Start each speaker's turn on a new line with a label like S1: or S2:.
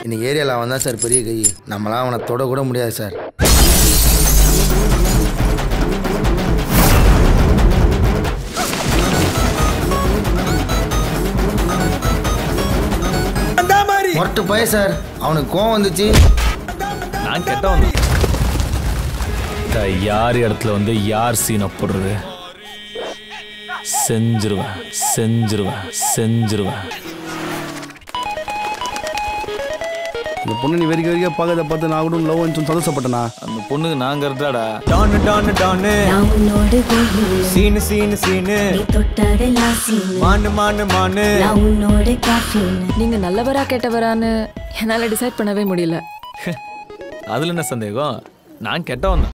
S1: இன்னைக்கு ஏரியாவில் அவன் தான் சார் பெரிய கை நம்மளாம் அவனை தொட கூட முடியாது சார் மொரட்டு பய சார் அவனுக்கு கோவம் வந்துச்சு
S2: நான் கெட்டவன் தான். த- யார் இடத்துல வந்து யார் சீனை போடுறது செஞ்சிருவேன் செஞ்சிருவேன் செஞ்சிருவேன்
S3: இந்த பொண்ணு நீ வெறிக்க வெறிக்க பார்க்கறத பார்த்து நான் கூட லவ் வந்து சந்தோஷப்பட்டேனா
S2: அந்த பொண்ணுக்கு நாங்க இருந்தாடா
S4: டானு டானு டானு
S5: நான் உன்னோடு வெயில்
S4: சீனு சீனு சீனு
S5: நீ தொட்டதெல்லாம் சீனு
S4: மானு மானு மானு
S5: நான் உன்னோடு காஃபின்
S6: நீங்க நல்லவரா கெட்டவரான்னு என்னால டிசைட் பண்ணவே முடியல
S2: அதுல என்ன சந்தேகம் நான் கெட்டவன் தான்